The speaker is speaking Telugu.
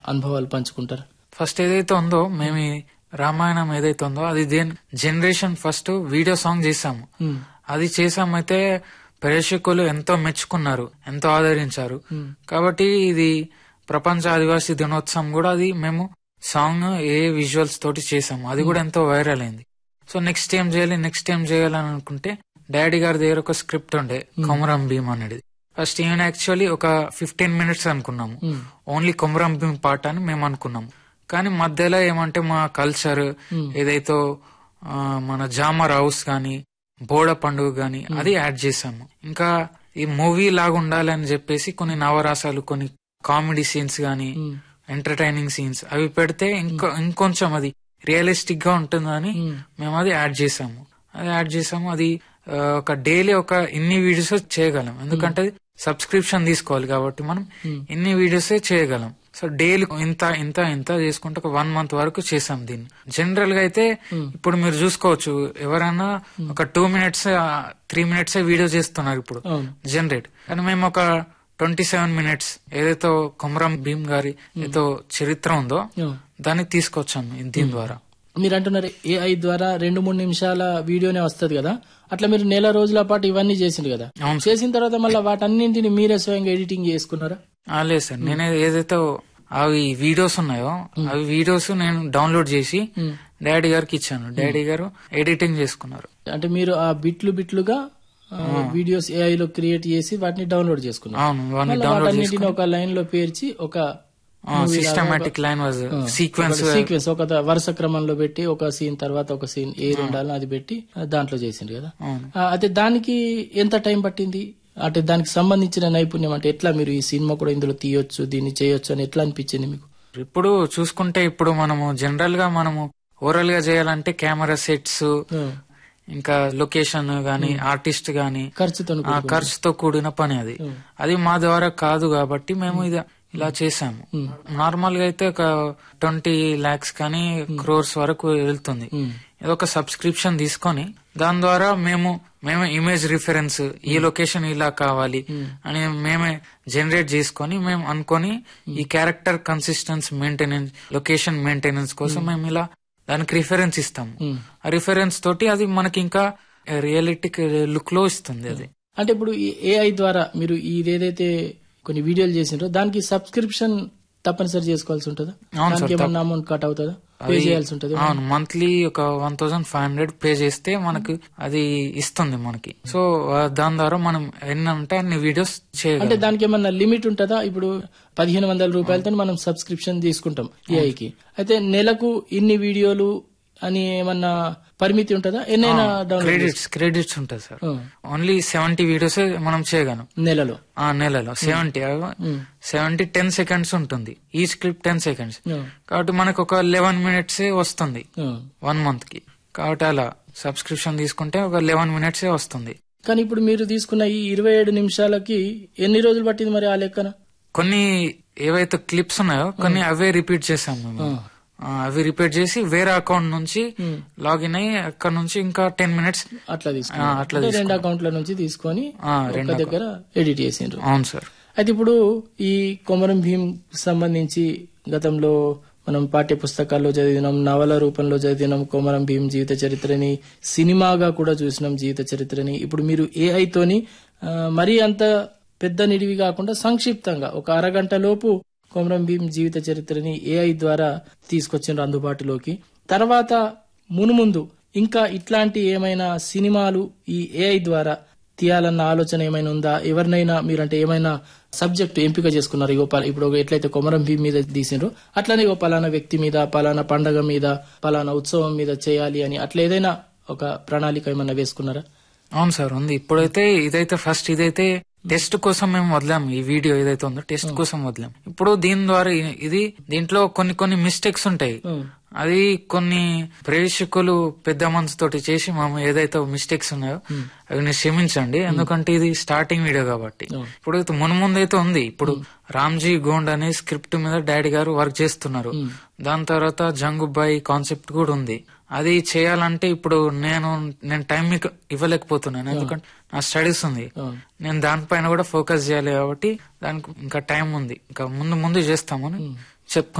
అనుభవాలు పంచుకుంటారు ఫస్ట్ ఏదైతే ఉందో మేము ఈ రామాయణం ఏదైతే ఉందో అది దేని జనరేషన్ ఫస్ట్ వీడియో సాంగ్ చేసాము ఉమ్, అది చేసామైతే ప్రేక్షకులు ఎంతో మెచ్చుకున్నారు ఎంతో ఆదరించారు కాబట్టి ఇది ప్రపంచ ఆదివాసీ దినోత్సవం కూడా అది మేము సాంగ్ ఏ విజువల్స్ తోటి చేసాము అది కూడా ఎంతో వైరల్ అయింది సో నెక్స్ట్ ఏం చేయాలి నెక్స్ట్ ఏం చేయాలని అనుకుంటే డాడీ గారి దగ్గర ఒక స్క్రిప్ట్ ఉండే కొమరం భీమ్ అనేది ఫస్ట్ ఈవెన్ యాక్చువల్లీ ఒక ఫిఫ్టీన్ మినిట్స్ అనుకున్నాము ఓన్లీ కొమరం భీమ్ పాట అని మేము అనుకున్నాము కానీ మధ్యలో ఏమంటే మా కల్చర్ ఏదైతే ఆ, మన జామర్ హౌస్ గాని బోడ పండుగ గాని అది యాడ్ చేసాము ఇంకా ఈ మూవీ లాగా ఉండాలని చెప్పేసి కొన్ని నవరాసాలు కొన్ని కామెడీ సీన్స్ గాని ఎంటర్టైనింగ్ సీన్స్ అవి పెడితే ఇంకో ఇంకొంచెం అది రియలిస్టిక్ గా ఉంటుందని మేము అది యాడ్ చేసాము అది యాడ్ చేసాము అది ఆ, ఒక డైలీ ఒక ఇన్ని వీడియోస్ చేయగలం ఎందుకంటే సబ్స్క్రిప్షన్ తీసుకోవాలి కాబట్టి మనం ఇన్ని వీడియోస్ చేయగలం సో డైలీ ఇంత ఇంత ఇంత చేసుకుంటే ఒక వన్ మంత్ వరకు చేసాం దీన్ని జనరల్ గా అయితే ఇప్పుడు మీరు చూసుకోవచ్చు ఎవరైనా ఒక two minutes three minutes video చేస్తున్నారు ఇప్పుడు అవును జనరేట్ కానీ మేము ఒక ట్వంటీ సెవెన్ మినిట్స్ ఏదైతే కొమరం భీమ్ గారి ఏదో చరిత్ర ఉందో అవును. దాన్ని తీసుకొచ్చాము దీని ద్వారా మీరు అంటున్నారు ఏఐ ద్వారా రెండు మూడు నిమిషాల వీడియోనే వస్తది కదా అట్లా మీరు నెల రోజుల పాటు ఇవన్నీ చేసిండు కదా అవును సార్. చేసిన తర్వాత మళ్ళీ వాటన్నింటిని మీరే స్వయంగా ఎడిటింగ్ చేసుకున్నారా ఆ, లేదు సార్ నేను ఏదైతే అవి వీడియోస్ ఉన్నాయో అవి వీడియోస్ నేను డౌన్లోడ్ చేసి డాడీ గారికి ఇచ్చాను డాడీ గారు ఎడిటింగ్ చేసుకున్నారు అంటే మీరు ఆ బిట్లు బిట్లుగా ఆ, వీడియోస్ ఏఐ లో క్రియేట్ చేసి వాటిని డౌన్లోడ్ చేసుకున్నారు అవును వాడిని మళ్ళీ డౌన్లోడ్ వాటన్నింటిని ఒక లైన్ లో పేర్చి ఒక systematic line was sequence sequence ఒక ద- వరుస క్రమంలో పెట్టి ఒక సీన్ తర్వాత ఒక సీన్ ఏది ఉండాలో అది పెట్టి ఆ, దాంట్లో చేసిండు కదా అవును ఆ, అయితే దానికి ఎంత టైం పట్టింది అంటే దానికి సంబంధించిన నైపుణ్యం అంటే ఎట్లా మీరు ఈ సినిమా కూడా ఇందులో తీయొచ్చు దీన్ని చేయొచ్చు అని ఎట్లా అనిపించింది మీకు ఇప్పుడు చూసుకుంటే ఇప్పుడు మనము జనరల్ గా మనము ఓవరాల్ గా చేయాలంటే కెమెరా సెట్స్ ఆ, ఇంకా లొకేషన్ గాని ఆర్టిస్ట్ గాని ఖర్చుతో ఆ ఖర్చుతో కూడిన పని అది అది మా ద్వారా కాదు కాబట్టి మేము ఇది ఇలా చేసాము నార్మల్ గా అయితే ఒక ట్వంటీ లాక్స్ కానీ క్రోర్స్ వరకు వెళ్తుంది ఇది ఒక సబ్స్క్రిప్షన్ తీసుకొని దాని ద్వారా మేము మేమే ఇమేజ్ రిఫరెన్స్ ఈ లొకేషన్ ఇలా కావాలి అని మేమే జనరేట్ చేసుకొని మేము అనుకొని ఈ character consistence maintenance location maintenance కోసం మేము ఇలా దానికి రిఫరెన్స్ ఇస్తాము ఆ రిఫరెన్స్ తోటి అది మనకి ఇంకా రియలిటిక్ లుక్ లో ఇస్తుంది అది అంటే ఇప్పుడు ఈ ఏఐ ద్వారా మీరు ఇదేదైతే కొన్ని వీడియోలు చేసిండ్రో దానికి సబ్స్క్రిప్షన్ తప్పనిసరి చేసుకోవాల్సి ఉంటుందా అవును దానికి ఏమన్నా అమౌంట్ కట్ అవుతుందా పే చేయాల్సి ఉంటుంది అవును మంత్లీ ఒక one thousand five hundred pay చేస్తే మనకు అది ఇస్తుంది మనకి సో ఆ, దాని ద్వారా మనం ఎన్నంటే అన్ని వీడియోస్ అంటే చేయగలం దానికి ఏమన్నా లిమిట్ ఉంటుందా ఇప్పుడు పదిహేను వందల రూపాయలతో మనం సబ్స్క్రిప్షన్ తీసుకుంటాం ఏఐకి అయితే నెలకు ఇన్ని వీడియోలు అని ఏమన్నా పరిమితి ఉంటుందా ఎన్నైనా డౌన్లోడ్ క్రెడిట్స్ క్రెడిట్స్ ఉంటుంది సార్ ఓన్లీ సెవెంటీ వీడియోస్ మనం చేయగలం నెలలో ఆ నెలలో సెవెంటీ సెవెంటీ టెన్ సెకండ్స్ ఉంటుంది ఈ స్క్రిప్ట్ టెన్ సెకండ్స్ Hmm. కాబట్టి మనకు ఒక లెవెన్ మినిట్స్ వస్తుంది Hmm. వన్ మంత్ కి కాబట్టి అలా సబ్స్క్రిప్షన్ తీసుకుంటే ఒక లెవెన్ మినిట్స్ వస్తుంది కానీ ఇప్పుడు మీరు తీసుకున్న ఈ ఇరవై ఏడు నిమిషాలకి ఎన్ని రోజులు పట్టింది మరి ఆ లెక్కన కొన్ని ఏవైతే క్లిప్స్ ఉన్నాయో కొన్ని అవే రిపీట్ చేసాం మేము ఆ, అవి రిపీట్ చేసి వేరే అకౌంట్ నుంచి లాగిన్ అయ్యి అక్కడ నుంచి ఇంకా టెన్ మినిట్స్ అట్లా ఆ, తీసుకున్నారు అట్లా అంటే రెండు అకౌంట్ల నుంచి తీసుకొని ఆ, ఒక దగ్గర ఎడిట్ చేసిండ్రు అవును సార్ అయితే ఇప్పుడు ఈ కొమరం భీం సంబంధించి గతంలో మనం పాఠ్య పుస్తకాల్లో చదివినాం నవల రూపంలో చదివినాం కొమరం భీం జీవిత చరిత్రని సినిమాగా కూడా చూసినాం జీవిత చరిత్రని ఇప్పుడు మీరు ఏఐ తోని ఆ, మరీ అంత పెద్ద నిడివి కాకుండా సంక్షిప్తంగా ఒక అరగంట లోపు కొమరం భీం జీవిత చరిత్రని ఏఐ ద్వారా తీసుకొచ్చిండ్రు అందుబాటులోకి తర్వాత మునుముందు ఇంకా ఇట్లాంటి ఏమైనా సినిమాలు ఈ ఏఐ ద్వారా తీయాలన్న ఆలోచన ఏమైనా ఉందా ఎవరినైనా మీరంటే ఏమైనా సబ్జెక్ట్ ఎంపిక చేసుకున్నారు ఇగో పలా- ఇప్పుడు ఎట్లయితే కొమరం భీం మీద తీసిండ్రో అట్లనే ఇగో పలానా వ్యక్తి మీద పలానా పండగ మీద పలానా ఉత్సవం మీద చేయాలి అని అట్లా ఏదైనా ఒక ప్రణాళిక ఏమైనా వేసుకున్నారా అవును సార్ ఉంది ఇప్పుడైతే ఇదైతే ఫస్ట్ ఇదైతే టెస్ట్ కోసం మేము వదిలాం ఈ వీడియో ఏదైతే ఉందో టెస్ట్ కోసం వదిలాం ఇప్పుడు దీని ద్వారా ఇ- ఇది దీంట్లో కొన్ని కొన్ని మిస్టేక్స్ ఉంటాయి అది కొన్ని ప్రేక్షకులు పెద్ద మనసుతోటి చేసి మేము ఏదైతే మిస్టేక్స్ ఉన్నాయో అవి నేను క్షమించండి ఎందుకంటే ఇది స్టార్టింగ్ వీడియో కాబట్టి ఇప్పుడు అయితే మున్ముందు అయితే ఉంది ఇప్పుడు రామ్జీ గోండ్ అనే స్క్రిప్ట్ మీద డాడీ గారు వర్క్ చేస్తున్నారు దాని తర్వాత జంగుబాయి కాన్సెప్ట్ కూడా ఉంది అది చేయాలంటే ఇప్పుడు నేను నేను టైం మీకు ఇవ్వలేకపోతున్నాను ఎందుకంటే నా స్టడీస్ ఉంది నేను దానిపైన కూడా ఫోకస్ చేయాలి కాబట్టి దానికి ఇంకా టైం ఉంది ఇంకా ముందు ముందు చేస్తామని చెప్పుకున్నాం